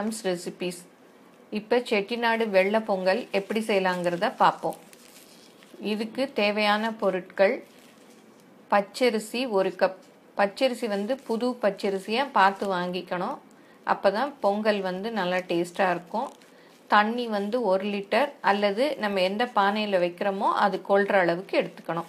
madams recipes இப்போ செட்டிநாடு வெள்ளை பொங்கல் எப்படி செய்யலாங்கிறத பார்ப்போம் இதுக்கு தேவையான பொருட்கள் பச்சரிசி ஒரு கப் பச்சரிசி வந்து புது பச்சரிசியாக பார்த்து வாங்கிக்கணும் அப்போ தான் பொங்கல் வந்து நல்லா டேஸ்ட்டாக இருக்கும் தண்ணி வந்து ஒரு லிட்டர் அல்லது நம்ம எந்த பானையில் வைக்கிறோமோ அது கொள்கிற அளவுக்கு எடுத்துக்கணும்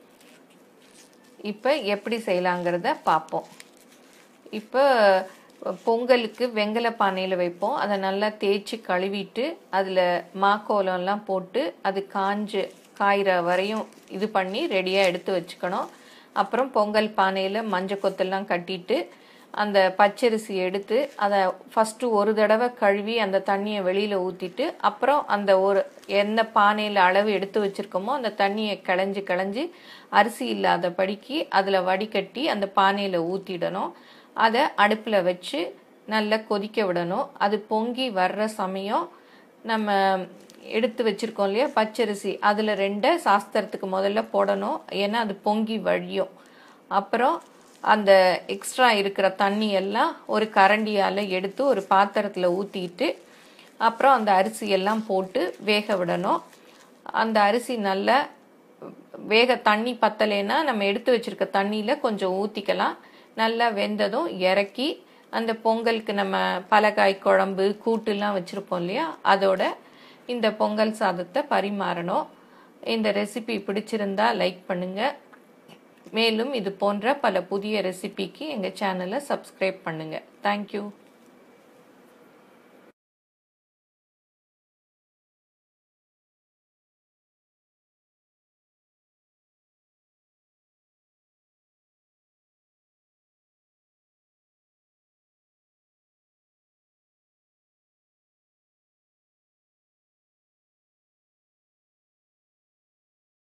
இப்போ எப்படி செய்யலாங்கிறத பார்ப்போம் இப்போ பொங்கலுக்கு வெங்கல பானையில் வைப்போம் அதை நல்லா தேய்ச்சி கழுவிட்டு அதில் மாக்கோலம்லாம் போட்டு அது காஞ்சு காயிற வரையும் இது பண்ணி ரெடியாக எடுத்து வச்சுக்கணும் அப்புறம் பொங்கல் பானையில் மஞ்சள் கொத்தெல்லாம் கட்டிட்டு அந்த பச்சரிசி எடுத்து அதை ஃபஸ்ட்டு ஒரு தடவை கழுவி அந்த தண்ணியை வெளியில் ஊற்றிட்டு அப்புறம் அந்த ஒரு எந்த பானையில் அளவு எடுத்து வச்சுருக்கோமோ அந்த தண்ணியை கிளஞ்சி கிளஞ்சி அரிசி இல்லாத படிக்கு அதில் வடிகட்டி அந்த பானையில் ஊற்றிடணும் அதை அடுப்பில் வச்சு நல்லா கொதிக்க விடணும் அது பொங்கி வர்ற சமயம் நம்ம எடுத்து வச்சுருக்கோம் இல்லையா பச்சரிசி அதில் ரெண்டை சாஸ்திரத்துக்கு முதல்ல போடணும் ஏன்னா அது பொங்கி வழியும் அப்புறம் அந்த எக்ஸ்ட்ரா இருக்கிற தண்ணி எல்லாம் ஒரு கரண்டியால் எடுத்து ஒரு பாத்திரத்தில் ஊற்றிட்டு அப்புறம் அந்த அரிசி எல்லாம் போட்டு வேக விடணும் அந்த அரிசி நல்லா வேக தண்ணி பத்தலைன்னா நம்ம எடுத்து வச்சுருக்க தண்ணியில் கொஞ்சம் ஊற்றிக்கலாம் நல்லா வெந்ததும் இறக்கி அந்த பொங்கலுக்கு நம்ம பலகாய் குழம்பு கூட்டுலாம் வச்சுருப்போம் இல்லையா அதோட இந்த பொங்கல் சாதத்தை பரிமாறணும் இந்த ரெசிபி பிடிச்சிருந்தா லைக் பண்ணுங்கள் மேலும் இது போன்ற பல புதிய ரெசிபிக்கு எங்கள் சேனலை சப்ஸ்கிரைப் பண்ணுங்கள் தேங்க்யூ